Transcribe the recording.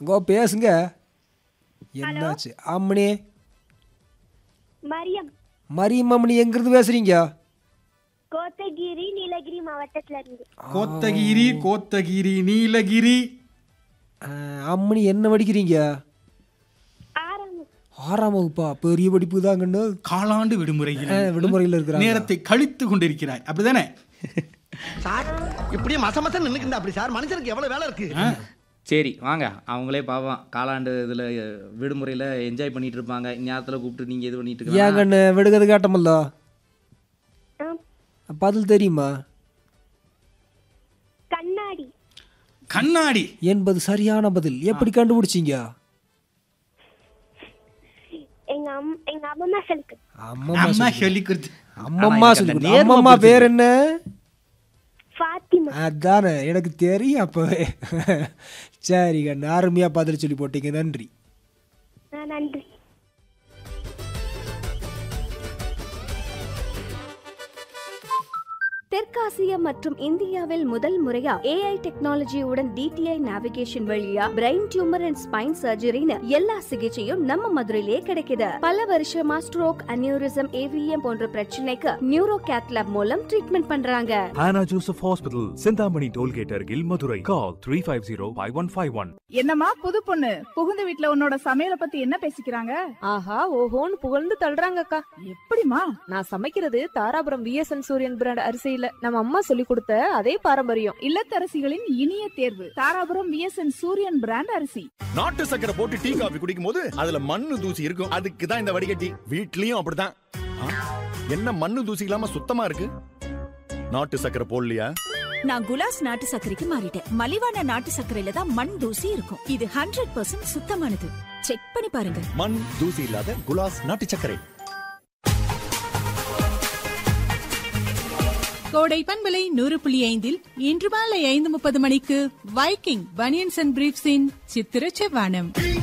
இங்கோ பேசுங்க என்னாச்சு அம்மனி மரியம் மரியம் அம்மனி எங்கிருந்து பேசுறீங்க கோத்தகிரி நீலகிரி மாவட்டத்துல இருந்து கோத்தகிரி கோத்தகிரி நீலகிரி ஆ, அம்மனி என்ன படிக்கிறீங்க ஆறாம் ஆறாம் வகுப்பா பெரிய படிப்பு தாங்கன்னு காலாண்டு விடுமுறையில் விடுமுறையில் இருக்கிறாங்க நேரத்தை கழித்து கொண்டிருக்கிறாய் அப்படிதானே சார் இப்படியே மச மச நின்னுக்கிட்டா அப்படி சார் மனுஷனுக்கு எவ்வளவு வேலை இருக்கு ஆ? சரி வாங்க அவங்களே பாவம் காலாண்டு இதில் விடுமுறையில் என்ஜாய் பண்ணிட்டு இருப்பாங்க இந்நேரத்தில் கூப்பிட்டு நீங்கள் இது பண்ணிட்டு இருக்கலாம் ஏங்கண்ணு விடுகது காட்டமல்ல ஆம். பதில் தெரியுமா கண்ணாடி கண்ணாடி என்பது சரியான பதில் எப்படி கண்டுபிடிச்சீங்க எங்க அம் எங்க அம்மா சொல்லுக்கு அம்மம்மா அம்மா சொல்லி சொல்லி கொடுத்து அம்மம்மா ஆனா சொல்லி எனக்கு கொடுத்தா. அந்த நேர்மை அம்மம்மா பேர் என்ன ஃபாத்திமா அதானே எனக்கு தெரியும் அப்பவே சரி கண்ணு அருமையா பதில் சொல்லி போட்டீங்க நன்றி ஆ, நன்றி தெற்காசியா மற்றும் இந்தியாவில் முதல் முறையா ஏஐ டெக்னாலஜியுடன் டிடிஐ நேவிகேஷன் வழியா பிரெயின் டியூமர் அண்ட் ஸ்பைன் சர்ஜரின்னு எல்லா சிகிச்சையும் நம்ம மதுரையிலே கிடைக்குது பல வருஷமா ஸ்ட்ரோக் அனியூரிசம் ஏவிஎம் போன்ற பிரச்சனைக்கு நியூரோ கேத்லாப் மூலம் ட்ரீட்மெண்ட் பண்றாங்க Hannah Joseph Hospital, Sindhamani Tollgate Argil, Madurai. Call 350-5151. என்னம்மா புது பொண்ணு புகுந்த வீட்ல உன்னோட சமையல பத்தி என்ன பேசிக்கிறாங்க ஆஹா ஓஹோன்னு புகழ்ந்து தள்ளுறாங்கக்கா எப்படிமா நான் சமைக்கிறது தாராபுரம் விஎஸ்என் சூரியன் பிராண்ட் அரிசியில நம்ம அம்மா சொல்லி கொடுத்த அதே பாரம்பரியம் இல்லத்தரசிகளின் இனிய தேர்வு தாராபுரம் விஎஸ்என் சூரியன் பிராண்ட் அரிசி நாட்டு சக்கரை போட்டு டீ காபி குடிக்கும் போது அதுல மண்ணு தூசி இருக்கும் அதுக்கு தான் இந்த வடிகட்டி வீட்லயும் அப்படிதான் ஆ, என்ன மண்ணு தூசி இல்லாம சுத்தமா இருக்கு நாட்டு சக்கரை போடலையா நான் குலாஸ் நாட்டு சர்க்கரைக்கு மாறிட்டேன் மலிவான நாட்டு சர்க்கரையில தான் மண் தூசி இருக்கும் இது ஹண்ட்ரட் பர்சன்ட் சுத்தமானது செக் பண்ணி பாருங்க மண் தூசி இல்லாத குலாஸ் நாட்டு சர்க்கரை கோடை பண்பலை நூறு புள்ளி ஐந்தில் இன்று மாலை ஐந்து முப்பது மணிக்கு வைக்கிங் பனியன்ஸ் அண்ட் பிரீப்ஸின் சித்திர செவ்வானம்